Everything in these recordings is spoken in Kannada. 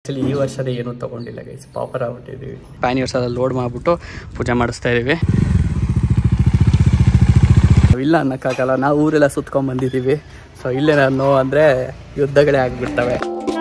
ಆ್ಯಕ್ಚುಲಿ ಈ ವರ್ಷದ ಏನೂ ತೊಗೊಂಡಿಲ್ಲ ಗೈಸ್ ಪಾಪರ್ ಆಗ್ಬಿಟ್ಟಿದ್ದೀವಿ ಪ್ಯಾನಿಯರ್ಸ್ ಎಲ್ಲ ಲೋಡ್ ಮಾಡಿಬಿಟ್ಟು ಪೂಜೆ ಮಾಡಿಸ್ತಾ ಇದ್ದೀವಿ ಇಲ್ಲ ಅನ್ನೋಕ್ಕಾಗಲ್ಲ ನಾವು ಊರೆಲ್ಲ ಸುತ್ಕೊಂಡ್ ಬಂದಿದ್ದೀವಿ ಸೊ ಇಲ್ಲೇ ನಾನು ಅಂದರೆ ಯುದ್ಧಗಳೇ ಆಗಿಬಿಡ್ತವೆ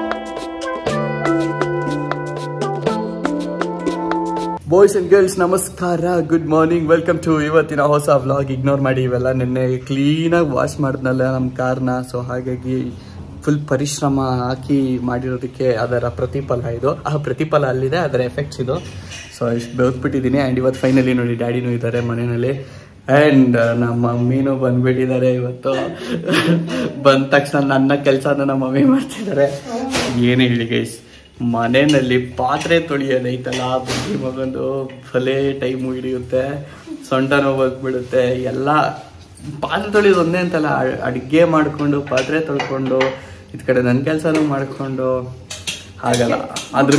ಬಾಯ್ಸ್ ಅಂಡ್ ಗರ್ಲ್ಸ್ ನಮಸ್ಕಾರ ಗುಡ್ ಮಾರ್ನಿಂಗ್ ವೆಲ್ಕಮ್ ಟು ಇವತ್ತಿನ ಹೊಸ ವ್ಲಾಗ್ ಇಗ್ನೋರ್ ಮಾಡಿ ಇವೆಲ್ಲ ನಿನ್ನೆ ಕ್ಲೀನಾಗಿ ವಾಶ್ ಮಾಡಿದ್ನಲ್ಲ ನಮ್ಮ ಕಾರ್ನ ಸೊ ಹಾಗಾಗಿ ಫುಲ್ ಪರಿಶ್ರಮ ಹಾಕಿ ಮಾಡಿರೋದಕ್ಕೆ ಅದರ ಪ್ರತಿಫಲ ಇದು ಆ ಪ್ರತಿಫಲ ಅಲ್ಲಿದೆ ಅದರ ಎಫೆಕ್ಟ್ಸ್ ಇದು ಸೊ ಇಷ್ಟು ಬೆಳೆದ್ಬಿಟ್ಟಿದ್ದೀನಿ ಆ್ಯಂಡ್ ಇವತ್ತು ಫೈನಲಿ ನೋಡಿ ಡ್ಯಾಡಿನೂ ಇದ್ದಾರೆ ಮನೆಯಲ್ಲಿ ಆ್ಯಂಡ್ ನಮ್ಮ ಮಮ್ಮಿನೂ ಬಂದ್ಬಿಟ್ಟಿದ್ದಾರೆ ಇವತ್ತು ಬಂದ ತಕ್ಷಣ ನನ್ನ ಕೆಲಸನ ನಮ್ಮ ಮಮ್ಮಿ ಮಾಡ್ತಿದ್ದಾರೆ ಏನು ಹೇಳಿ ಗೈಸ್ ಮನೆಯಲ್ಲಿ ಪಾತ್ರೆ ತೊಳೆಯೋದೈತಲ್ಲ ಬುದ್ಧಿ ಮಗಂದು ಭಲೇ ಟೈಮು ಹಿಡಿಯುತ್ತೆ ಸೊಂಟ ನೋವು ಬಂದ್ಬಿಡುತ್ತೆ ಎಲ್ಲ ಪಾತ್ರೆ ತೊಳೆಯೋದು ಒಂದೇ ಅಂತಲ್ಲ ಅಡುಗೆ ಮಾಡಿಕೊಂಡು ಪಾತ್ರೆ ತೊಳ್ಕೊಂಡು ಇದ್ ಕಡೆ ನನ್ನ ಕೆಲಸನೂ ಮಾಡಿಕೊಂಡು ಆಗಲ್ಲ ಅದ್ರ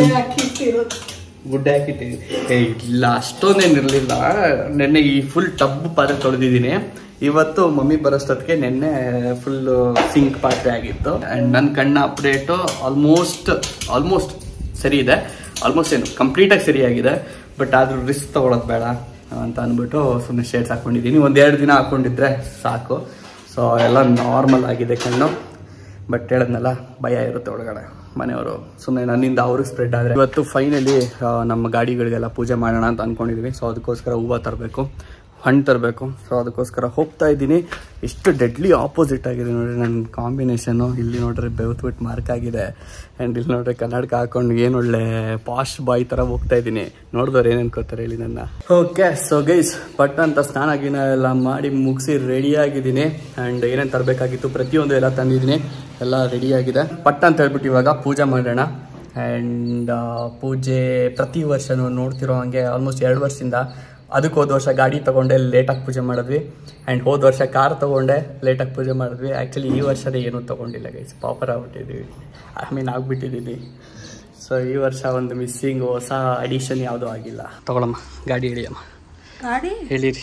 ಗುಡ್ಡೆ ಹಾಕಿಟ್ಟಿದ್ದೀನಿ ಏ ಇಲ್ಲ ಅಷ್ಟೊಂದೇನು ಇರಲಿಲ್ಲ ನೆನ್ನೆ ಈ ಫುಲ್ ಟಬ್ ಪಾತ್ರೆ ತೊಳೆದಿದ್ದೀನಿ ಇವತ್ತು ಮಮ್ಮಿ ಬರೋಷ್ಟೊತ್ತಿಗೆ ನೆನ್ನೆ ಫುಲ್ ಸಿಂಕ್ ಪಾತ್ರೆ ಆಗಿತ್ತು ಆ್ಯಂಡ್ ನನ್ನ ಕಣ್ಣ ಅಪ್ಡೇಟು ಆಲ್ಮೋಸ್ಟ್ ಆಲ್ಮೋಸ್ಟ್ ಸರಿ ಇದೆ ಆಲ್ಮೋಸ್ಟ್ ಏನು ಕಂಪ್ಲೀಟಾಗಿ ಸರಿಯಾಗಿದೆ ಬಟ್ ಆದ್ರೂ ರಿಸ್ಕ್ ತೊಗೊಳೋದು ಬೇಡ ಅಂತ ಅಂದ್ಬಿಟ್ಟು ಸುಮ್ಮನೆ ಶೇಡ್ಸ್ ಹಾಕೊಂಡಿದ್ದೀನಿ ಒಂದೆರಡು ದಿನ ಹಾಕೊಂಡಿದ್ರೆ ಸಾಕು ಸೊ ಎಲ್ಲ ನಾರ್ಮಲ್ ಆಗಿದೆ ಕಣ್ಣು ಬಟ್ ಹೇಳದ್ನಲ್ಲ ಭಯ ಇರುತ್ತೆ ಒಳಗಡೆ ಮನೆಯವರು ಸುಮ್ಮನೆ ನನ್ನಿಂದ ಅವರು ಸ್ಪ್ರೆಡ್ ಆದರೆ ಇವತ್ತು ಫೈನಲಿ ನಮ್ಮ ಗಾಡಿಗಳಿಗೆಲ್ಲ ಪೂಜೆ ಮಾಡೋಣ ಅಂತ ಅಂದ್ಕೊಂಡಿದ್ವಿ ಸೊ ಅದಕ್ಕೋಸ್ಕರ ಹೂವು ತರಬೇಕು ಹಣ್ಣು ತರಬೇಕು ಸೊ ಅದಕ್ಕೋಸ್ಕರ ಹೋಗ್ತಾ ಇದ್ದೀನಿ ಎಷ್ಟು ಡೆಡ್ಲಿ ಆಪೋಸಿಟ್ ಆಗಿದೆ ನೋಡ್ರಿ ನನ್ನ ಕಾಂಬಿನೇಷನು ಇಲ್ಲಿ ನೋಡ್ರಿ ಬೆವತ್ಬಿಟ್ಟು ಮಾರ್ಕ್ ಆಗಿದೆ ಆ್ಯಂಡ್ ಇಲ್ಲಿ ನೋಡ್ರಿ ಕನ್ನಡಕ ಹಾಕೊಂಡು ಏನು ಒಳ್ಳೆ ಪಾಶ್ ಬಾಯ್ ಥರ ಹೋಗ್ತಾ ಇದ್ದೀನಿ ನೋಡಿದವ್ರು ಏನು ಅನ್ಕೋತಾರೆ ಹೇಳಿ ನನ್ನ ಓಕೆ ಸೊ ಗೈಸ್ ಪಟ್ ಅಂತ ಸ್ನಾನ ಗಿನ ಎಲ್ಲ ಮಾಡಿ ಮುಗಿಸಿ ರೆಡಿ ಆಗಿದ್ದೀನಿ ಆ್ಯಂಡ್ ಏನೇನು ತರಬೇಕಾಗಿತ್ತು ಪ್ರತಿಯೊಂದು ಎಲ್ಲ ತಂದಿದ್ದೀನಿ ಎಲ್ಲ ರೆಡಿ ಆಗಿದೆ ಪಟ್ ಅಂತ ಹೇಳ್ಬಿಟ್ಟು ಇವಾಗ ಪೂಜೆ ಮಾಡೋಣ ಆ್ಯಂಡ್ ಪೂಜೆ ಪ್ರತಿ ವರ್ಷನೂ ನೋಡ್ತಿರೋ ಹಂಗೆ ಆಲ್ಮೋಸ್ಟ್ ಎರಡು ವರ್ಷದಿಂದ ಅದಕ್ಕೆ ಹೋದ ವರ್ಷ ಗಾಡಿ ತೊಗೊಂಡೆ ಲೇಟಾಗಿ ಪೂಜೆ ಮಾಡಿದ್ವಿ ಆ್ಯಂಡ್ ಹೋದ ವರ್ಷ ಕಾರ್ ತೊಗೊಂಡೆ ಲೇಟಾಗಿ ಪೂಜೆ ಮಾಡಿದ್ವಿ ಆ್ಯಕ್ಚುಲಿ ಈ ವರ್ಷದ ಏನೂ ತೊಗೊಂಡಿಲ್ಲ ಗೈಸ್ ಪಾಪರ್ ಆಗ್ಬಿಟ್ಟಿದ್ದೀವಿ ಐ ಮೀನ್ ಆಗ್ಬಿಟ್ಟಿದ್ದೀನಿ ಸೊ ಈ ವರ್ಷ ಒಂದು ಮಿಸ್ಸಿಂಗ್ ಹೊಸ ಅಡಿಷನ್ ಯಾವುದೂ ಆಗಿಲ್ಲ ತಗೊಳಮ್ಮ ಗಾಡಿ ಹಿಡಿಯಮ್ಮ ಗಾಡಿ ಹೇಳಿರಿ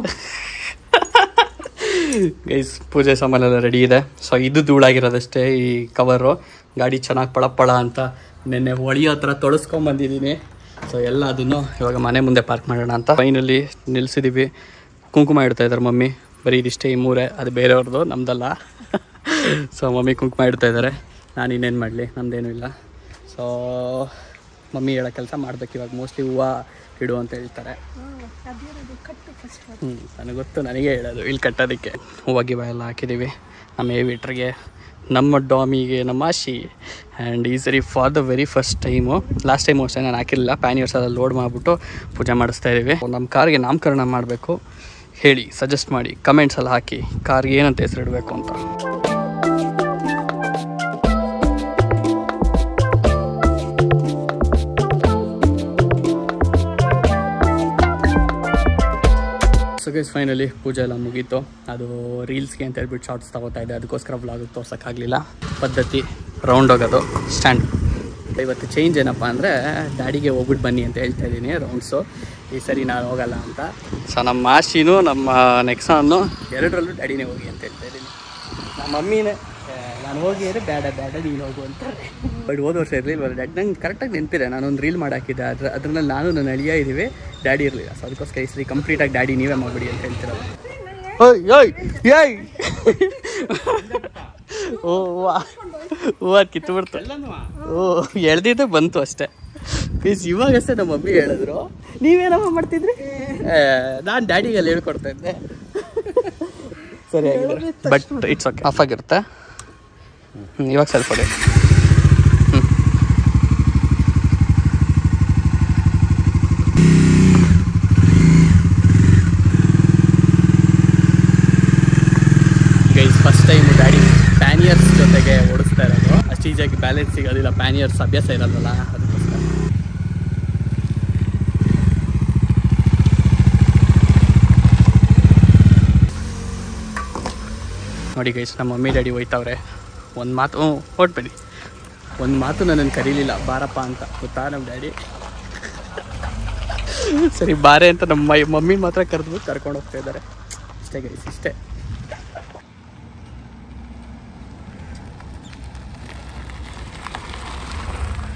ಗೈಸ್ ಪೂಜೆ ಸಾಮಾನೆಲ್ಲ ರೆಡಿ ಇದೆ ಸೊ ಇದು ಧೂಳಾಗಿರೋದಷ್ಟೇ ಈ ಕವರು ಗಾಡಿ ಚೆನ್ನಾಗಿ ಪಳ ಪಳ ಅಂತ ನಿನ್ನೆ ಹೊಳಿಯೋ ಹತ್ರ ತೊಳಸ್ಕೊಂಬಂದಿದ್ದೀನಿ ಸೊ ಎಲ್ಲ ಅದನ್ನು ಇವಾಗ ಮನೆ ಮುಂದೆ ಪಾರ್ಕ್ ಮಾಡೋಣ ಅಂತ ಫೈನಲ್ಲಿ ನಿಲ್ಲಿಸಿದ್ದೀವಿ ಕುಂಕುಮ ಇಡ್ತಾ ಇದ್ದಾರೆ ಮಮ್ಮಿ ಬರೀ ಇದಿಷ್ಟೇ ಈ ಮೂರೇ ಅದು ಬೇರೆಯವ್ರದ್ದು ನಮ್ದಲ್ಲ ಸೊ ಮಮ್ಮಿ ಕುಂಕುಮ ಇಡ್ತಾ ಇದ್ದಾರೆ ನಾನು ಇನ್ನೇನು ಮಾಡಲಿ ನಮ್ಮದೇನೂ ಇಲ್ಲ ಸೊ ಮಮ್ಮಿ ಹೇಳೋ ಕೆಲಸ ಮಾಡ್ಬೇಕು ಇವಾಗ ಮೋಸ್ಟ್ಲಿ ಹೂವು ಇಡು ಅಂತ ಹೇಳ್ತಾರೆ ಹ್ಞೂ ನನಗೆ ಗೊತ್ತು ನನಗೆ ಹೇಳೋದು ಇಲ್ಲಿ ಕಟ್ಟೋದಕ್ಕೆ ಹೂವು ಗಿವ ಎಲ್ಲ ಹಾಕಿದ್ದೀವಿ ನಮ್ಮ ಏವಿಟ್ರಿಗೆ ನಮ್ಮ ಡಾಮಿಗೆ ನಮ್ಮ ಆಶಿ ಆ್ಯಂಡ್ ಈ ಸರಿ for the very first time last time ಅಷ್ಟೇ ನಾನು ಹಾಕಿರಲಿಲ್ಲ ಪ್ಯಾನಿಯರ್ಸ್ ಎಲ್ಲ ಲೋಡ್ ಮಾಡಿಬಿಟ್ಟು ಪೂಜೆ ಮಾಡಿಸ್ತಾ ಇದ್ದೀವಿ ನಮ್ಮ ಕಾರ್ಗೆ ನಾಮಕರಣ ಮಾಡಬೇಕು ಹೇಳಿ ಸಜೆಸ್ಟ್ ಮಾಡಿ ಕಮೆಂಟ್ಸ್ ಎಲ್ಲ ಹಾಕಿ ಕಾರ್ಗೆ ಏನಂತ ಹೆಸರಿಡಬೇಕು ಅಂತ ಸೊ ಗೈಸ್ ಫೈನಲಿ ಪೂಜೆ ಎಲ್ಲ ಮುಗೀತು ಅದು ರೀಲ್ಸ್ಗೆ ಅಂತ ಹೇಳ್ಬಿಟ್ಟು ಶಾರ್ಟ್ಸ್ ತಗೋತಾ ಇದೆ ಅದಕ್ಕೋಸ್ಕರ ವ್ಲಾಗ್ ತೋರ್ಸೋಕ್ಕಾಗಲಿಲ್ಲ ಪದ್ಧತಿ ರೌಂಡ್ ಹೋಗೋದು ಸ್ಟ್ಯಾಂಡ್ ಇವತ್ತು ಚೇಂಜ್ ಏನಪ್ಪ ಅಂದರೆ ಡ್ಯಾಡಿಗೆ ಹೋಗ್ಬಿಟ್ಟು ಬನ್ನಿ ಅಂತ ಹೇಳ್ತಾ ಇದ್ದೀನಿ ರೌಂಡ್ಸು ಈ ಸರಿ ನಾನು ಹೋಗಲ್ಲ ಅಂತ ಸೊ ನಮ್ಮ ಮಾಶಿನೂ ನಮ್ಮ ನೆಕ್ಸಾನು ಎರಡರಲ್ಲೂ ಡ್ಯಾಡಿನೇ ಹೋಗಿ ಅಂತ ಹೇಳ್ತಾ ಇದ್ದೀನಿ ನಮ್ಮ ಮಮ್ಮಿನೇ "ಏ, ನಾನು ಹೋಗಿ ಅಂದರೆ ಬೇಡ ಬೇಡ ನೀನು ಹೋಗು ಅಂತಾರೆ ಬಟ್ ಹೋದ ವರ್ಷ ಇರಲಿಲ್ಲ ಡ್ಯಾಡಿ ನಂಗೆ ಕರೆಕ್ಟಾಗಿ ನೆನಪಿದೆ ನಾನೊಂದು ರೀಲ್ ಮಾಡಾಕಿದ್ದೆ ಅದ್ರ ಅದ್ರಲ್ಲಿ ನಾನು ನನ್ನ ಅಳಿಯ ಇದ್ದೀವಿ ಡ್ಯಾಡಿ ಇರಲಿಲ್ಲ ಸೊ ಅದಕ್ಕೋಸ್ಕರ ಈ ಸರಿ ಕಂಪ್ಲೀಟಾಗಿ ಡ್ಯಾಡಿ ನೀವೇ ಮಾಡಿಬಿಡಿ ಅಂತ ಹೇಳ್ತಿರೋದು ಓಯ್ ಓಯ್ ಏಯ್ ಓ ವಾ ಹೂವು ಕಿತ್ತು ಬಿಡ್ತು ಓ ಎಳ್ದಿದ್ದೆ ಬಂತು ಅಷ್ಟೇ ಪ್ಲೀಸ್ ಇವಾಗಷ್ಟೇ ನಮ್ಮ ಮಮ್ಮಿ ಹೇಳಿದ್ರು ನೀವೇನಮ್ಮ ಮಾಡ್ತಿದ್ರಿ ನಾನು ಡ್ಯಾಡಿಗೆಲ್ಲ ಹೇಳ್ಕೊಡ್ತಾ ಇದ್ದೆ ಸರಿ ಆಗಿದೆ ಬಟ್ ಇಟ್ಸ್ ಓಕೆ ಆಫ್ ಆಗಿರುತ್ತೆ ಹ್ಮ್, ಇವಾಗ ಸ್ವಲ್ಪ ಹೊಡಿ ಹ್ಞೂ guys first time daddy panniers ಜೊತೆಗೆ ಓಡಿಸ್ತಾ ಇರೋದು ಅಷ್ಟು ಈಸಿಯಾಗಿ ಬ್ಯಾಲೆನ್ಸ್ ಸಿಗೋದಿಲ್ಲ ಪ್ಯಾನಿಯರ್ಸ್ ಅಭ್ಯಾಸ ಇರಲ್ವಲ್ಲ ಅದಕ್ಕೋಸ್ಕರ ನೋಡಿ ಗೈಸ್ ನಮ್ಮ ಮಮ್ಮಿ ಡ್ಯಾಡಿ ಹೋಯ್ತವ್ರೆ ಒಂದು ಮಾತು ಹ್ಞೂ ಹೊಟ್ಬೇಡಿ ಒಂದು ಮಾತು ನನ್ನನ್ನು ಕರೀಲಿಲ್ಲ ಬಾರಪ್ಪ ಅಂತ ಗೊತ್ತಾ ನಮ್ಮ ಡ್ಯಾಡಿ ಸರಿ ಬಾರೆ ಅಂತ ನಮ್ಮ ಮೈ- ಮಮ್ಮಿ ಮಾತ್ರ ಕರೆದ್ಬಿಟ್ಟು ಕರ್ಕೊಂಡು ಹೋಗ್ತಾ ಇದ್ದಾರೆ ಇಷ್ಟೇ ಗೈಸ್ ಇಷ್ಟೇ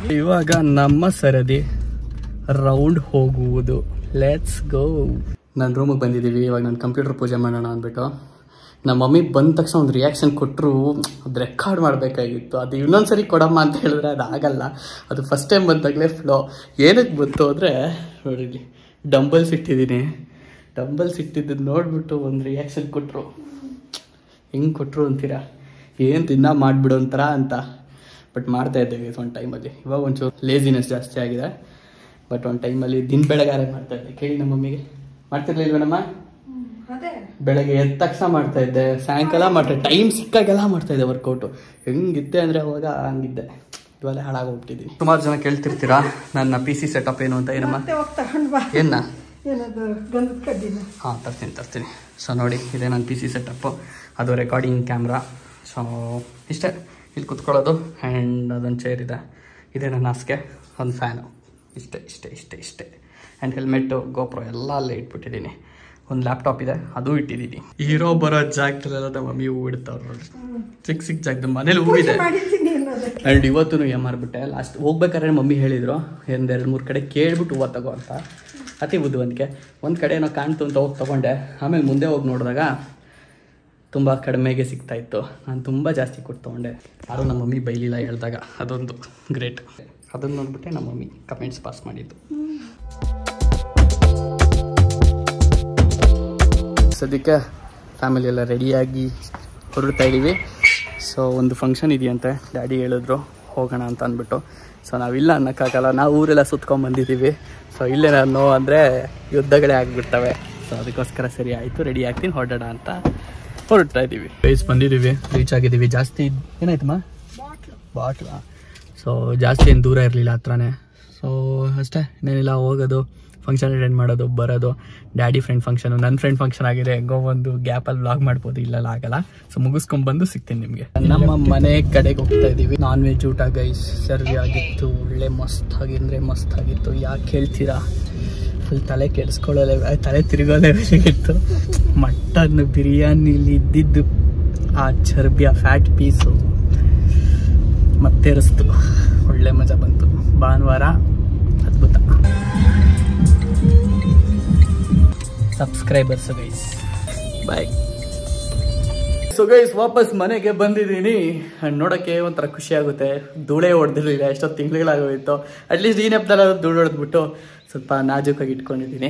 ಇವಾಗ ನಮ್ಮ ಸರದಿ ರೌಂಡ್ ಹೋಗುವುದು ಲೆಟ್ಸ್ ಗೋ ನಾನು ರೂಮಿಗೆ ಬಂದಿದ್ದೀವಿ ಇವಾಗ ನಾನು ಕಂಪ್ಯೂಟರ್ ಪೂಜೆ ಮಾಡೋಣ ಅಂದ್ಬಿಟ್ಟು ನಮ್ಮ ಮಮ್ಮಿ ಬಂದ ತಕ್ಷಣ ಒಂದು ರಿಯಾಕ್ಷನ್ ಕೊಟ್ಟರು ಅದು ರೆಕಾರ್ಡ್ ಮಾಡಬೇಕಾಗಿತ್ತು ಅದು ಇನ್ನೊಂದ್ಸರಿ ಕೊಡಮ್ಮ ಅಂತ ಹೇಳಿದ್ರೆ ಅದು ಆಗಲ್ಲ ಅದು ಫಸ್ಟ್ ಟೈಮ್ ಬಂದಾಗಲೇ ಫ್ಲೋ ಏನಕ್ಕೆ ಬಂತು ಅಂದರೆ ನೋಡಿ ಡಂಬಲ್ಸ್ ಇಟ್ಟಿದ್ದೀನಿ ಡಂಬಲ್ಸ್ ಇಟ್ಟಿದ್ದು ನೋಡಿಬಿಟ್ಟು ಒಂದು ರಿಯಾಕ್ಷನ್ ಕೊಟ್ಟರು ಹೆಂಗೆ ಕೊಟ್ಟರು ಅಂತೀರಾ ಏನು ತಿನ್ನ ಮಾಡಿಬಿಡು ಒಂಥರ ಅಂತ ಬಟ್ ಮಾಡ್ತಾ ಇದ್ದೇವೆ ಒಂದು ಟೈಮಲ್ಲಿ ಇವಾಗ ಒಂಚೂರು ಲೇಸಿನೆಸ್ ಜಾಸ್ತಿ ಆಗಿದೆ ಬಟ್ ಒಂದು ಟೈಮಲ್ಲಿ ದಿನ ಬೆಳಗಾರೆ ಮಾಡ್ತಾ ಇದ್ದೆ ಕೇಳಿ ನಮ್ಮ ಮಮ್ಮಿಗೆ ಮಾಡ್ತಿರ್ಲಿಲ್ವೇನಮ್ಮ ಬೆಳಗ್ಗೆ ಎದ್ದ ತಕ್ಷಣ ಮಾಡ್ತಾ ಇದ್ದೆ ಸಾಯಂಕಾಲ ಮಾಡ್ತಾ ಟೈಮ್ ಸಿಕ್ಕಾಗೆಲ್ಲ ಮಾಡ್ತಾ ಇದ್ದೆ ವರ್ಕೌಟು ಹೆಂಗಿದ್ದೆ ಅಂದರೆ ಅವಾಗ ಹಂಗಿದ್ದೆ ಇವೆಲ್ಲ ಹಾಳಾಗೋಗ್ಬಿಟ್ಟಿದ್ದೀನಿ ಸುಮಾರು ಜನ ಕೇಳ್ತಿರ್ತೀರಾ ನನ್ನ ಪಿ ಸಿ ಸೆಟಪ್ ಏನು ಅಂತ ಏನಮ್ಮ ಮತ್ತೆ ಹೋಗಿ ತಗೊಂಡ್ ಬಾ ಏನ ಏನದು ಗಂಧದ ಕಡ್ಡಿನ ಹಾಂ ತರ್ತೀನಿ ತರ್ತೀನಿ ಸೊ ನೋಡಿ ಇದೇ ನನ್ನ ಪಿ ಸಿ ಸೆಟಪ್ಪು ಅದು ರೆಕಾರ್ಡಿಂಗ್ ಕ್ಯಾಮ್ರಾ ಸೊ ಇಷ್ಟೇ ಇಲ್ಲಿ ಕುತ್ಕೊಳ್ಳೋದು ಆ್ಯಂಡ್ ಅದೊಂದು ಚೇರ್ ಇದೆ ಇದೇ ನನ್ನ ಹಾಸಿಗೆ ಒಂದು ಫ್ಯಾನು ಇಷ್ಟೇ ಇಷ್ಟೇ ಇಷ್ಟೇ ಇಷ್ಟೇ ಆ್ಯಂಡ್ ಹೆಲ್ಮೆಟ್ಟು ಗೋಪ್ರೋ ಎಲ್ಲ ಅಲ್ಲೇ ಇಟ್ಬಿಟ್ಟಿದ್ದೀನಿ ಒಂದು ಲ್ಯಾಪ್ಟಾಪ್ ಇದೆ ಅದು ಇಟ್ಟಿದ್ದೀನಿ ಹೀರೋ ಬರೋ ಜಾಗದಲ್ಲೆಲ್ಲ ನಮ್ಮ ಮಮ್ಮಿ ಹೂ ಇಡ್ತಾವ್ರು ನೋಡಿ ಚಿಕ್ಕ ಚಿಕ್ಕ ಜಾಗದ ಮನೇಲಿ ಹೂ ಇದೆ ಮಾಡಿದ್ದೀನಿ ಅನ್ನೋದಕ್ಕೆ ಆ್ಯಂಡ್ ಇವತ್ತು ಏನು ಮಾಡ್ಬಿಟ್ಟೆ ಲಾಸ್ಟ್ ಹೋಗ್ಬೇಕಾದ್ರೆ ಮಮ್ಮಿ ಹೇಳಿದರು ಒಂದು ಎರಡು ಮೂರು ಕಡೆ ಕೇಳ್ಬಿಟ್ಟು ಹೂವು ತಗೋ ಅಂತ ಅತಿ ಬುದ್ಧಿವಂತಿಕೆ ಒಂದು ಕಡೆ ಏನೋ ಕಾಣ್ತು ಅಂತ ಹೋಗಿ ತೊಗೊಂಡೆ ಆಮೇಲೆ ಮುಂದೆ ಹೋಗಿ ನೋಡಿದಾಗ ತುಂಬ ಕಡಿಮೆಗೆ ಸಿಗ್ತಾ ಇತ್ತು ನಾನು ತುಂಬ ಜಾಸ್ತಿ ಕೊಟ್ಟು ತೊಗೊಂಡೆ ಯಾರೂ ನಮ್ಮ ಮಮ್ಮಿ ಬೈಲಿಲ್ಲ ಹೇಳಿದಾಗ ಅದೊಂದು ಗ್ರೇಟ್ ಅದನ್ನು ನೋಡ್ಬಿಟ್ಟೆ ನಮ್ಮ ಮಮ್ಮಿ ಕಮೆಂಟ್ಸ್ ಪಾಸ್ ಮಾಡಿದ್ದು ಸದ್ಯಕ್ಕೆ ಫ್ಯಾಮಿಲಿ ಎಲ್ಲ ರೆಡಿಯಾಗಿ ಹೊರಡ್ತಾ ಇದ್ದೀವಿ ಸೊ ಒಂದು ಫಂಕ್ಷನ್ ಇದೆಯಂತೆ ಡ್ಯಾಡಿ ಹೇಳಿದ್ರು ಹೋಗೋಣ ಅಂತ ಅಂದ್ಬಿಟ್ಟು ಸೊ ನಾವಿಲ್ಲ ಅನ್ನೋಕ್ಕಾಗಲ್ಲ ನಾವು ಊರೆಲ್ಲ ಸುತ್ಕೊಂಡು ಬಂದಿದ್ದೀವಿ ಸೊ ಇಲ್ಲೇ ನಾನು ಅಂದರೆ ಯುದ್ಧಗಳೇ ಆಗಿಬಿಡ್ತವೆ ಸೊ ಅದಕ್ಕೋಸ್ಕರ ಸರಿ ಆಯಿತು ರೆಡಿ ಆಗ್ತೀನಿ ಹೊರಡೋಣ ಅಂತ ಹೊರಡ್ತಾ ಇದ್ದೀವಿ ಬೇಸ್ ಬಂದಿದ್ದೀವಿ ರೀಚ್ ಆಗಿದ್ದೀವಿ ಜಾಸ್ತಿ ಏನಾಯ್ತಮ್ಮ ಬಾಟ್ಲಾ ಸೊ ಜಾಸ್ತಿ ಏನು ದೂರ ಇರಲಿಲ್ಲ ಹತ್ರನೇ ಸೊ ಅಷ್ಟೇ ಇನ್ನೇನಿಲ್ಲ ಹೋಗೋದು ಫಂಕ್ಷನ್ ಅಟೆಂಡ್ ಮಾಡೋದು ಬರೋದು ಡ್ಯಾಡಿ ಫ್ರೆಂಡ್ ಫಂಕ್ಷನು ನನ್ನ ಫ್ರೆಂಡ್ ಫಂಕ್ಷನ್ ಆಗಿದೆ ಹೆಂಗೋ ಒಂದು ಗ್ಯಾಪಲ್ಲಿ ವ್ಲಾಗ್ ಮಾಡ್ಬೋದು ಇಲ್ಲೆಲ್ಲ ಆಗಲ್ಲ ಸೊ ಮುಗಿಸ್ಕೊಂಡ್ಬಂದು ಸಿಗ್ತೀನಿ ನಿಮಗೆ ನಮ್ಮ ಮನೆ ಕಡೆಗೆ ಹೋಗ್ತಾ ಇದ್ದೀವಿ ನಾನ್ ವೆಜ್ ಊಟ ಗೈಸ್ ಸರಿ ಆಗಿತ್ತು ಒಳ್ಳೆ ಮಸ್ತ್ ಆಗಿ ಅಂದರೆ ಮಸ್ತ್ ಆಗಿತ್ತು ಯಾಕೆ ಹೇಳ್ತೀರಾ ಫುಲ್ ತಲೆ ಕೆಡಿಸ್ಕೊಳ್ಳೋ ಲೆವೆ ತಲೆ ತಿರುಗೋ ಲೆವೆಲಿಗಿತ್ತು ಮಟನ್ ಬಿರಿಯಾನಿಲಿ ಇದ್ದಿದ್ದು ಆ ಚರ್ಬಿಯ ಫ್ಯಾಟ್ ಪೀಸು ಮತ್ತೆ ರಸ್ತು ಒಳ್ಳೆ ಮಜಾ ಬಂತು ಭಾನುವಾರ ಅದ್ಭುತ subscribers guys bye so guys ವಾಪಸ್ ಮನೆಗೆ ಬಂದಿದ್ದೀನಿ And ನೋಡೋಕ್ಕೆ ಒಂಥರ ಖುಷಿ ಆಗುತ್ತೆ ಧೂಳೇ ಹೊಡೆದಿರಲಿಲ್ಲ ಎಷ್ಟೊತ್ತು ತಿಂಗಳುಗಳಾಗೋಯಿತು ಅಟ್ಲೀಸ್ಟ್ ಈ ನೆಪದಲ್ಲ ಧೂಳು ಹೊಡೆದ್ಬಿಟ್ಟು ಸ್ವಲ್ಪ ನಾಜೂಕಾಗಿ ಇಟ್ಕೊಂಡಿದ್ದೀನಿ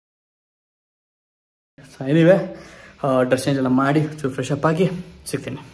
ಸೊ ಎನಿವೆ ಡ್ರೆಸ್ ಚೇಂಜ್ ಎಲ್ಲ ಮಾಡಿ ಚೂರು ಫ್ರೆಶ್ ಅಪ್ ಆಗಿ ಸಿಗ್ತೀನಿ